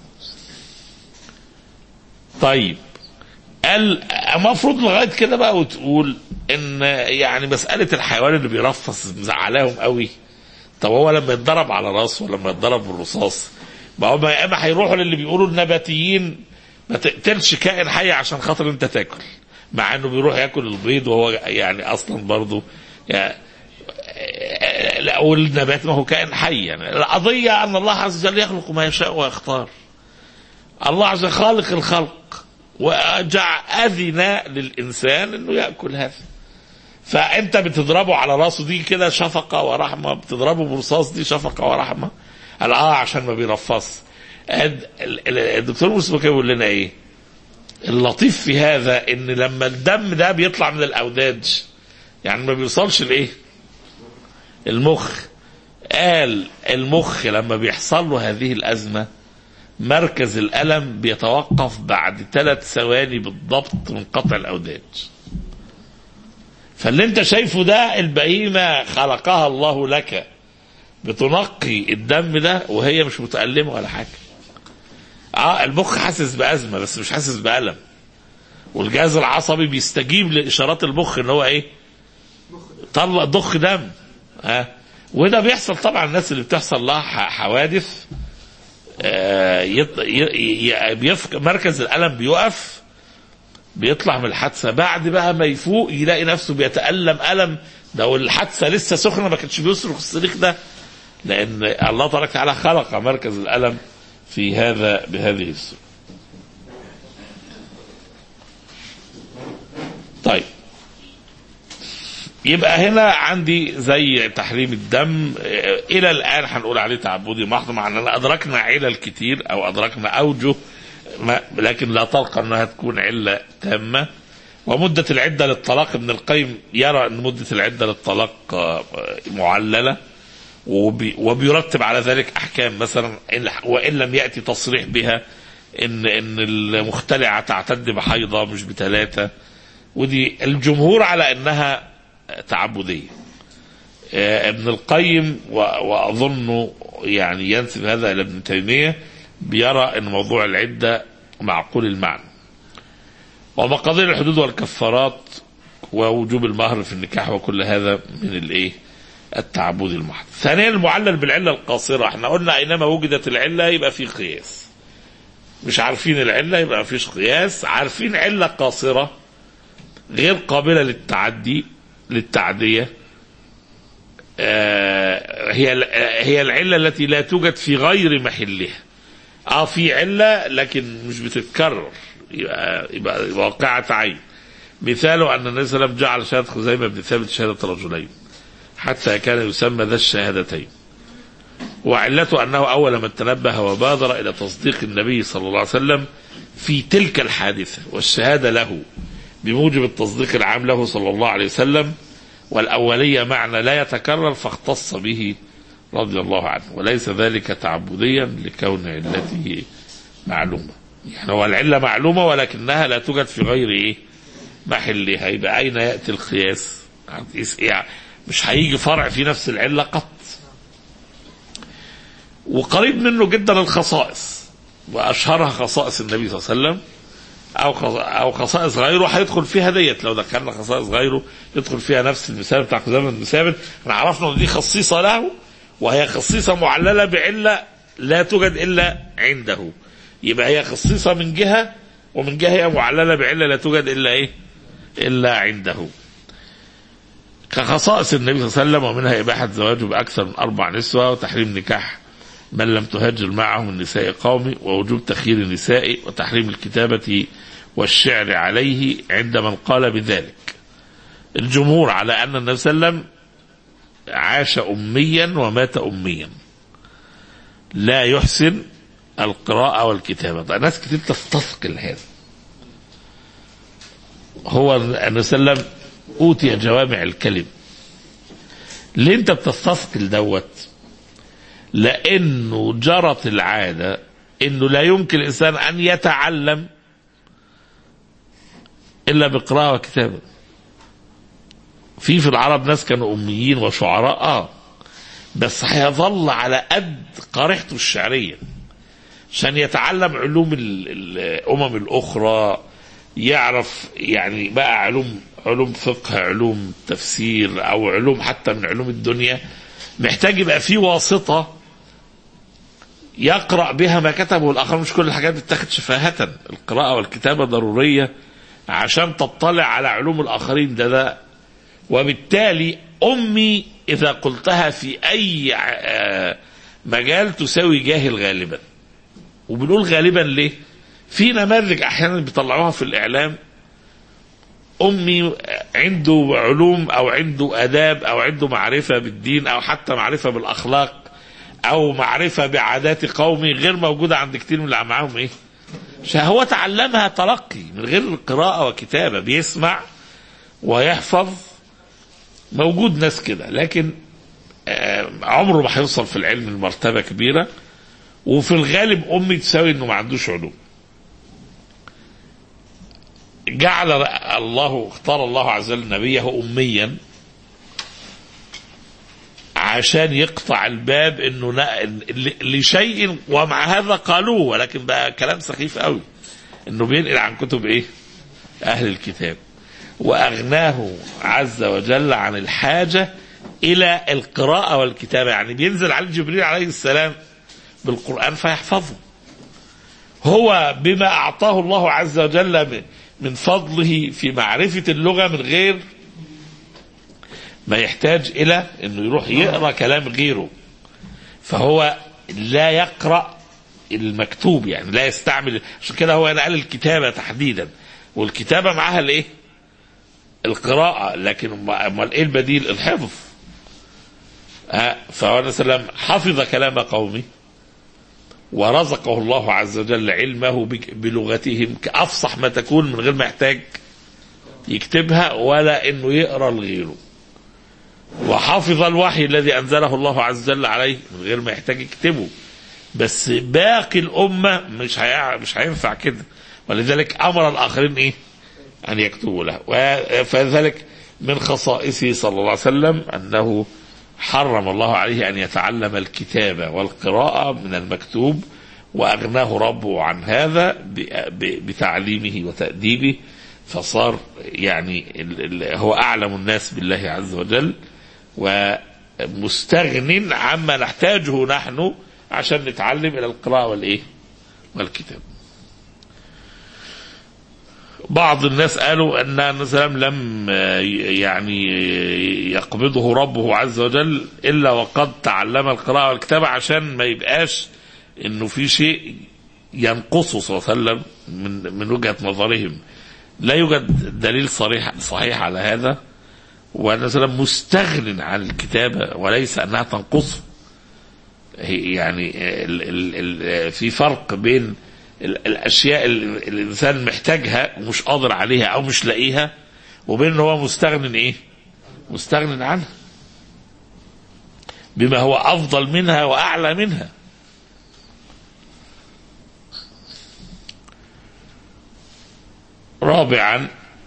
طيب قال المفروض لغايه كده بقى وتقول ان يعني مساله الحيوان اللي بيرفص مزعلاهم قوي طب هو لما يتضرب على راسه ولما يتضرب بالرصاص ما هو يا اما هيروحوا للي بيقولوا النباتيين ما تقتلش كائن حي عشان خاطر انت تاكل مع انه بيروح ياكل البيض وهو يعني اصلا برضه يعني لا والنبات ما هو كائن حي يعني القضية أن الله عز وجل يخلق ما يشاء ويختار الله عز وجل خالق الخلق وجع أذن للإنسان أنه يأكل هذا فأنت بتضربه على راسه دي كده شفقة ورحمة بتضربه برصاص دي شفقة ورحمة قال اه عشان ما بيرفص ال- ال- الدكتور موسى كان بيقول لنا ايه اللطيف في هذا ان لما الدم ده بيطلع من الاوداج يعني ما بيوصلش لايه المخ قال المخ لما بيحصل له هذه الأزمة مركز الألم بيتوقف بعد ثلاث ثواني بالضبط من قطع الأوداج فاللي انت شايفه ده البهيمة خلقها الله لك بتنقي الدم ده وهي مش متألمة ولا حاجة اه المخ حاسس بأزمة بس مش حاسس بألم والجهاز العصبي بيستجيب لإشارات المخ ان هو ايه طلع ضخ دم ها وده بيحصل طبعا الناس اللي بتحصل لها ح- حوادث آه، يط- ي- ي- بيفق مركز الالم بيقف بيطلع من الحادثه بعد بقى ما يفوق يلاقي نفسه بيتالم الم ده والحادثه لسه سخنه ما كانش بيصرخ الصريخ ده لان الله تبارك وتعالى خلق مركز الالم في هذا بهذه الصوره طيب يبقى هنا عندي زي تحريم الدم آه، الى الان هنقول عليه تعبدي محض مع اننا ادركنا علل كتير او ادركنا اوجه ما لكن لا تلقى انها تكون عله تامه ومده العده للطلاق ابن القيم يرى ان مده العده للطلاق آه، معلله وبي وبيرتب على ذلك احكام مثلا إن- وان لم ياتي تصريح بها ان ان المختلعه تعتد بحيضه مش بثلاثه ودي الجمهور على انها تعبديه آه، ابن القيم و- واظن يعني ينسب هذا الى ابن تيميه بيرى ان موضوع العده معقول المعنى ومقادير الحدود والكفارات ووجوب المهر في النكاح وكل هذا من الايه التعبد المحض ثانيا المعلل بالعله القاصره احنا قلنا اينما وجدت العله يبقى في قياس مش عارفين العله يبقى مفيش قياس عارفين عله قاصره غير قابله للتعدي للتعديه آه، هي هي العله التي لا توجد في غير محلها اه في عله لكن مش بتتكرر يبقى يبقى واقعه عين مثاله ان النبي صلى الله عليه وسلم جعل شهاده خزيمه بن ثابت شهاده رجلين حتى كان يسمى ذا الشهادتين وعلته انه اول من تنبه وبادر الى تصديق النبي صلى الله عليه وسلم في تلك الحادثه والشهاده له بموجب التصديق العام له صلى الله عليه وسلم والأولية معنى لا يتكرر فاختص به رضي الله عنه وليس ذلك تعبديا لكون علته معلومة يعني هو العلة معلومة ولكنها لا توجد في غير إيه محلها يبقى أين يأتي القياس هتقيس إيه؟ مش هيجي فرع في نفس العلة قط وقريب منه جدا الخصائص واشهرها خصائص النبي صلى الله عليه وسلم او خص- او خصائص غيره هيدخل فيها ديت لو دخلنا خصائص غيره يدخل فيها نفس المثال بتاع قدامه بن ثابت احنا عرفنا ان دي خصيصه له وهي خصيصه معلله بعله لا توجد الا عنده يبقى هي خصيصه من جهه ومن جهه هي معلله بعله لا توجد الا ايه؟ الا عنده. كخصائص النبي صلى الله عليه وسلم ومنها اباحه زواجه باكثر من اربع نسوه وتحريم نكاح من لم تهاجر معه من نساء قومه ووجوب تخيير النساء وتحريم الكتابة والشعر عليه عند من قال بذلك الجمهور على أن النبي صلى الله عليه وسلم عاش أميا ومات أميا لا يحسن القراءة والكتابة طيب ناس كتير تستثقل هذا هو النبي صلى الله عليه وسلم أوتي جوامع الكلم ليه أنت بتستثقل دوت لانه جرت العاده انه لا يمكن الانسان ان يتعلم الا بقراءه وكتابه في في العرب ناس كانوا اميين وشعراء اه بس هيظل على قد قريحته الشعريه عشان يتعلم علوم ال- الامم الاخرى يعرف يعني بقى علوم علوم فقه علوم تفسير او علوم حتى من علوم الدنيا محتاج يبقى في واسطه يقرا بها ما كتبه الاخر مش كل الحاجات بتاخد شفاهه القراءه والكتابه ضروريه عشان تطلع على علوم الاخرين ده ده وبالتالي امي اذا قلتها في اي آه، مجال تساوي جاهل غالبا وبنقول غالبا ليه في نماذج احيانا بيطلعوها في الاعلام امي عنده علوم او عنده اداب او عنده معرفه بالدين او حتى معرفه بالاخلاق او معرفه بعادات قومي غير موجوده عند كتير من اللي معاهم ايه هو تعلمها تلقي من غير قراءه وكتابه بيسمع ويحفظ موجود ناس كده لكن آه، عمره ما هيوصل في العلم لمرتبه كبيره وفي الغالب امي تساوي انه ما عندوش علوم جعل الله اختار الله عز وجل نبيه اميا عشان يقطع الباب انه نا- ل- لشيء ومع هذا قالوه ولكن بقى كلام سخيف قوي انه بينقل عن كتب ايه اهل الكتاب واغناه عز وجل عن الحاجه الى القراءه والكتابه يعني بينزل عليه جبريل عليه السلام بالقران فيحفظه هو بما اعطاه الله عز وجل ب- من فضله في معرفه اللغه من غير ما يحتاج الى انه يروح يقرا كلام غيره فهو لا يقرا المكتوب يعني لا يستعمل عشان كده هو قال الكتابه تحديدا والكتابه معاها الايه؟ القراءه لكن أم- امال ايه البديل؟ الحفظ ها فهو عليه السلام حفظ كلام قومه ورزقه الله عز وجل علمه بك- بلغتهم كأفصح ما تكون من غير ما يحتاج يكتبها ولا انه يقرا لغيره وحفظ الوحي الذي انزله الله عز وجل عليه من غير ما يحتاج يكتبه بس باقي الامه مش هي... مش هينفع كده ولذلك امر الاخرين ايه؟ ان يكتبوا له و- فذلك من خصائصه صلى الله عليه وسلم انه حرم الله عليه ان يتعلم الكتابه والقراءه من المكتوب واغناه ربه عن هذا ب- ب- بتعليمه وتاديبه فصار يعني ال- ال- هو اعلم الناس بالله عز وجل ومستغن عما نحتاجه نحن عشان نتعلم الى القراءه والايه؟ والكتاب. بعض الناس قالوا ان النبي صلى الله عليه وسلم لم آه، يعني يقبضه ربه عز وجل الا وقد تعلم القراءه والكتابه عشان ما يبقاش انه في شيء ينقصه صلى الله عليه وسلم من من وجهه نظرهم. لا يوجد دليل صريح صحيح على هذا والنبي صلى الله عليه وسلم مستغن عن الكتابه وليس انها تنقصه. هي- يعني ال ال ال في فرق بين ال- الاشياء اللي الانسان محتاجها ومش قادر عليها او مش لاقيها وبين ان هو مستغن ايه؟ مستغن عنها. بما هو افضل منها واعلى منها. رابعا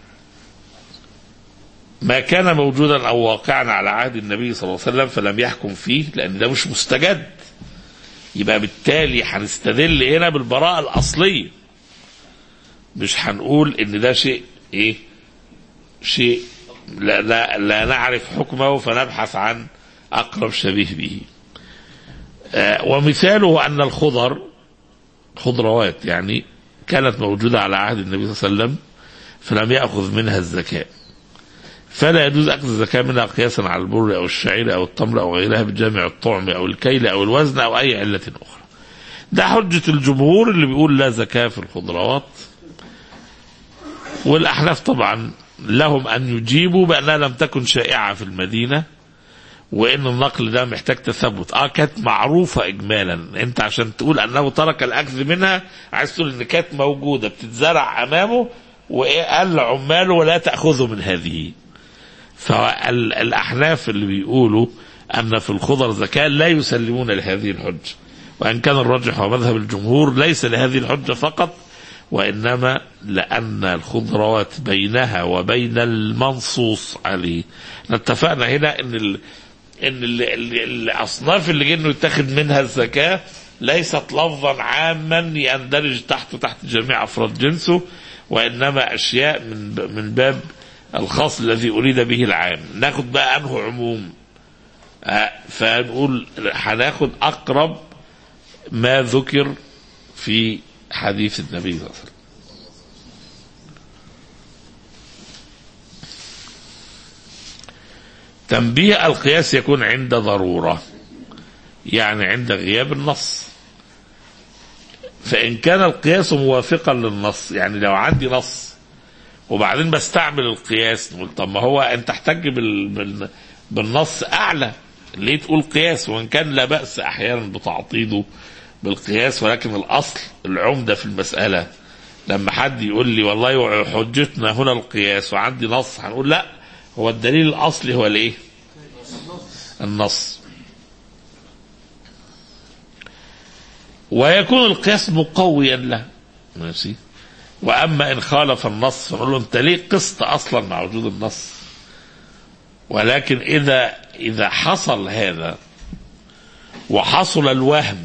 ما كان موجودا او واقعا على عهد النبي صلى الله عليه وسلم فلم يحكم فيه لان ده مش مستجد يبقى بالتالي هنستدل هنا بالبراءة الأصلية مش هنقول إن ده شيء إيه شيء لا, لا, لا نعرف حكمه فنبحث عن أقرب شبيه به آه ومثاله أن الخضر خضروات يعني كانت موجودة على عهد النبي صلى الله عليه وسلم فلم يأخذ منها الزكاة فلا يجوز أخذ الزكاة منها قياسا على البر أو الشعير أو التمر أو غيرها بجامع الطعم أو الكيل أو الوزن أو أي علة أخرى ده حجة الجمهور اللي بيقول لا زكاة في الخضروات والأحناف طبعا لهم أن يجيبوا بأنها لم تكن شائعة في المدينة وان النقل ده محتاج تثبت اه كانت معروفه اجمالا انت عشان تقول انه ترك الاخذ منها عايز تقول ان كانت موجوده بتتزرع امامه وقال عماله ولا تاخذوا من هذه فالاحناف اللي بيقولوا ان في الخضر زكاه لا يسلمون لهذه الحجه وان كان الراجح هو مذهب الجمهور ليس لهذه الحجه فقط وانما لان الخضروات بينها وبين المنصوص عليه اتفقنا هنا ان ال... ان ال... ال... الاصناف اللي جه انه يتاخد منها الزكاه ليست لفظا عاما يندرج تحته تحت جميع افراد جنسه وانما اشياء من ب... من باب الخاص الذي اريد به العام ناخد بقى انه عموم آه فنقول هناخد اقرب ما ذكر في حديث النبي صلى الله عليه وسلم تنبيه القياس يكون عند ضرورة يعني عند غياب النص فإن كان القياس موافقا للنص يعني لو عندي نص وبعدين بستعمل القياس نقول طب ما هو أنت تحتج بال... بال... بالنص أعلى ليه تقول قياس وإن كان لا بأس أحيانا بتعطيده بالقياس ولكن الأصل العمدة في المسألة لما حد يقول لي والله حجتنا هنا القياس وعندي نص هنقول لا هو الدليل الاصلي هو الايه النص ويكون القياس مقويا له ماشي واما ان خالف النص فنقول له انت ليه قست اصلا مع وجود النص ولكن اذا اذا حصل هذا وحصل الوهم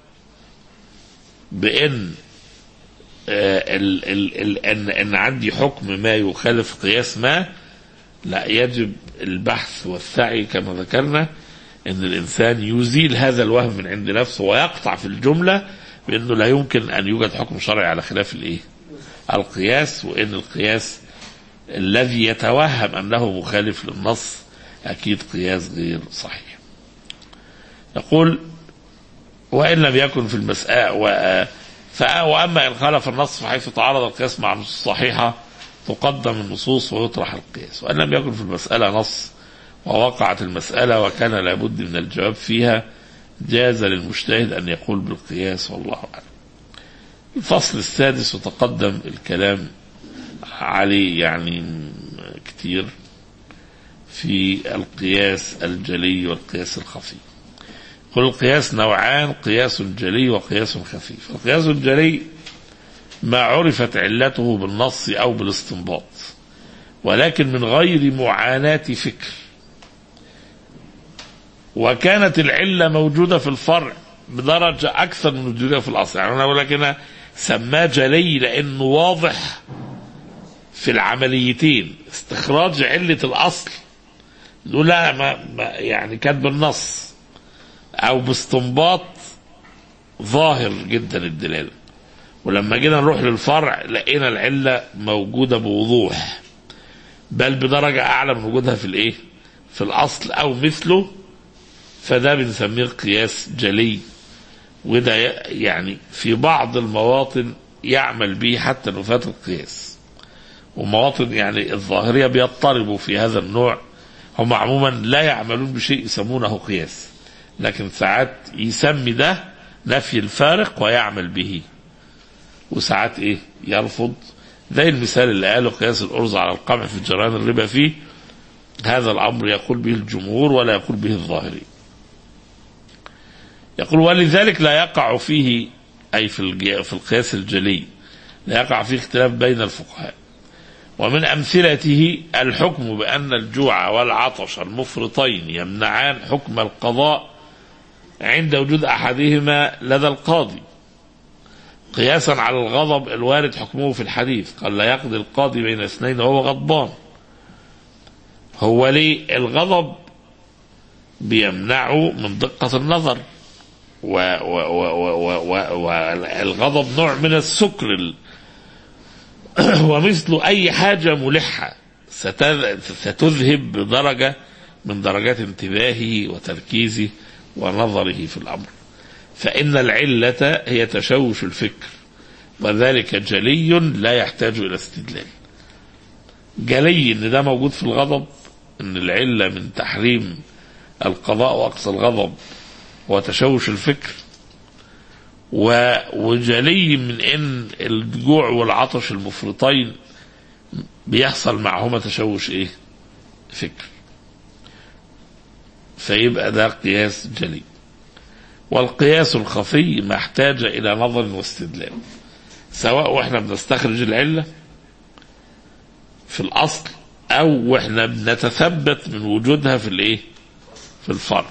بان آه ال ال ال ان ان عندي حكم ما يخالف قياس ما لا يجب البحث والسعي كما ذكرنا ان الانسان يزيل هذا الوهم من عند نفسه ويقطع في الجمله بانه لا يمكن ان يوجد حكم شرعي على خلاف الايه؟ القياس وان القياس الذي يتوهم انه مخالف للنص اكيد قياس غير صحيح. يقول وان لم يكن في المسألة واما ان خالف النص فحيث تعارض القياس مع النصوص الصحيحه تقدم النصوص ويطرح القياس وان لم يكن في المساله نص ووقعت المساله وكان لابد من الجواب فيها جاز للمجتهد ان يقول بالقياس والله اعلم. الفصل السادس وتقدم الكلام عليه يعني كتير في القياس الجلي والقياس الخفي. قل القياس نوعان قياس جلي وقياس خفيف. القياس الجلي ما عرفت علته بالنص او بالاستنباط ولكن من غير معاناة فكر وكانت العلة موجودة في الفرع بدرجة أكثر من وجودها في الأصل يعني أنا أقول لك هنا سماه جلي لأنه واضح في العمليتين استخراج علة الأصل نقول لا ما ما يعني كان بالنص أو باستنباط ظاهر جدا الدلاله ولما جينا نروح للفرع لقينا العله موجوده بوضوح بل بدرجه اعلى من وجودها في الايه؟ في الاصل او مثله فده بنسميه قياس جلي وده يعني في بعض المواطن يعمل به حتى نفاة القياس ومواطن يعني الظاهريه بيضطربوا في هذا النوع هم عموما لا يعملون بشيء يسمونه قياس لكن ساعات يسمي ده نفي الفارق ويعمل به وساعات ايه يرفض زي المثال اللي قاله قياس الارز على القمع في جريان الربا فيه هذا الامر يقول به الجمهور ولا يقول به الظاهري يقول ولذلك لا يقع فيه اي في في القياس الجلي لا يقع فيه اختلاف بين الفقهاء ومن امثلته الحكم بان الجوع والعطش المفرطين يمنعان حكم القضاء عند وجود أحدهما لدى القاضي قياسا على الغضب الوارد حكمه في الحديث قال لا يقضي القاضي بين اثنين وهو غضبان هو ليه الغضب بيمنعه من دقة النظر والغضب نوع من السكر ال- ومثل أي حاجة ملحة ستذ- ستذهب بدرجة من درجات انتباهه وتركيزه ونظره في الأمر فإن العلة هي تشوش الفكر وذلك جلي لا يحتاج إلى استدلال جلي إن ده موجود في الغضب إن العلة من تحريم القضاء وأقصى الغضب وتشوش الفكر و- وجلي من ان الجوع والعطش المفرطين بيحصل معهما تشوش ايه فكر فيبقى ده قياس جلي والقياس الخفي ما احتاج الى نظر واستدلال سواء واحنا بنستخرج العله في الاصل او واحنا بنتثبت من وجودها في الايه في الفرع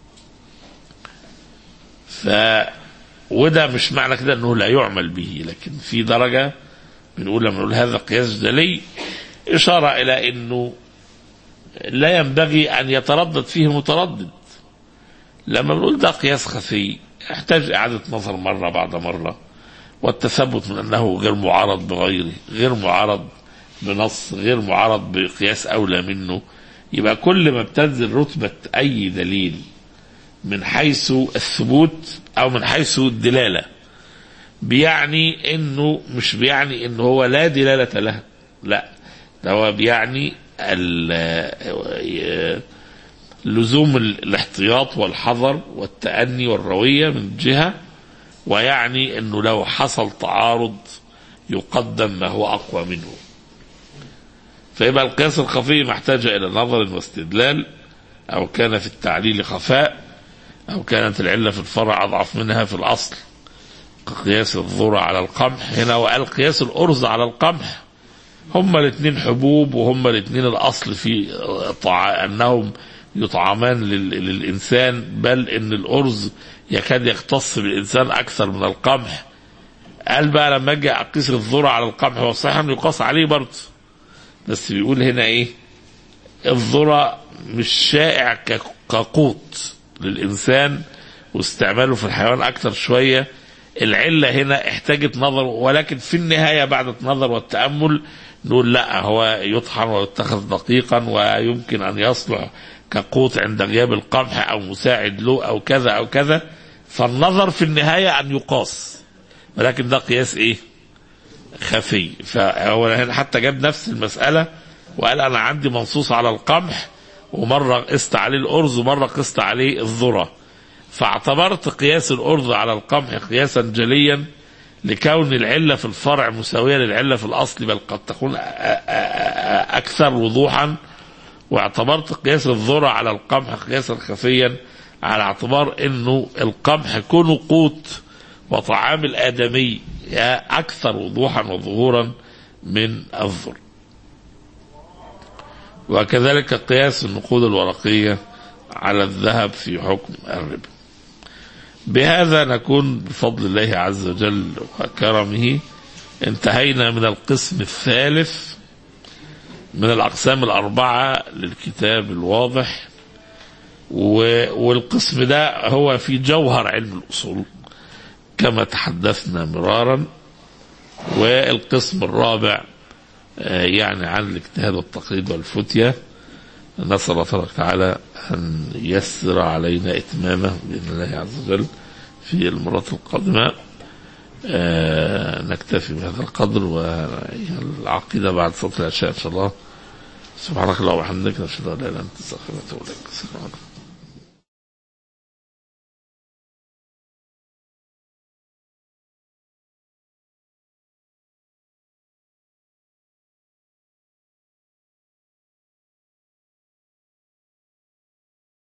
ف وده مش معنى كده انه لا يعمل به لكن في درجه بنقول لما نقول هذا قياس جلي اشاره الى انه لا ينبغي ان يتردد فيه متردد لما بنقول ده قياس خفي يحتاج اعاده نظر مره بعد مره والتثبت من انه غير معارض بغيره غير معارض بنص غير معارض بقياس اولى منه يبقى كل ما بتنزل رتبه اي دليل من حيث الثبوت او من حيث الدلاله بيعني انه مش بيعني انه هو لا دلاله له لا ده هو بيعني ال- لزوم الاحتياط والحذر والتأني والروية من جهة ويعني انه لو حصل تعارض يقدم ما هو اقوى منه فيبقى القياس الخفي محتاج الى نظر واستدلال او كان في التعليل خفاء أو كانت العلة في الفرع أضعف منها في الأصل قياس الذرة على القمح هنا وقال قياس الأرز على القمح هما الاثنين حبوب وهما الاثنين الأصل في طع... أنهم يطعمان لل... للإنسان بل إن الأرز يكاد يختص بالإنسان أكثر من القمح قال بقى لما أجي أقيس الذرة على القمح هو صحيح إنه يقاس عليه برضه بس بيقول هنا إيه الذرة مش شائع ك... كقوت للإنسان واستعماله في الحيوان أكثر شوية العلة هنا احتاجت نظر ولكن في النهاية بعد النظر والتأمل نقول لا هو يطحن ويتخذ دقيقا ويمكن أن يصلح كقوت عند غياب القمح أو مساعد له أو كذا أو كذا فالنظر في النهاية أن يقاس ولكن ده قياس إيه خفي فهو هنا حتى جاب نفس المسألة وقال أنا عندي منصوص على القمح ومرة قست عليه الأرز ومرة قست عليه الذرة فاعتبرت قياس الأرز على القمح قياسا جليا لكون العلة في الفرع مساوية للعلة في الأصل بل قد تكون أكثر وضوحا واعتبرت قياس الذرة على القمح قياسا خفيا على اعتبار أنه القمح كونه قوت وطعام الآدمي أكثر وضوحا وظهورا من الذر وكذلك قياس النقود الورقية على الذهب في حكم الربا بهذا نكون بفضل الله عز وجل وكرمه انتهينا من القسم الثالث من الأقسام الأربعة للكتاب الواضح والقسم ده هو في جوهر علم الأصول كما تحدثنا مرارا والقسم الرابع يعني عن الاجتهاد والتقليد والفتية نسأل الله تبارك وتعالى أن يسر علينا إتمامه بإذن الله عز وجل في المرات القادمة آه نكتفي بهذا القدر والعقيدة بعد صلاة العشاء إن شاء الله سبحانك اللهم وبحمدك نشهد أن لا إله إلا أنت نستغفرك ونتوب إليك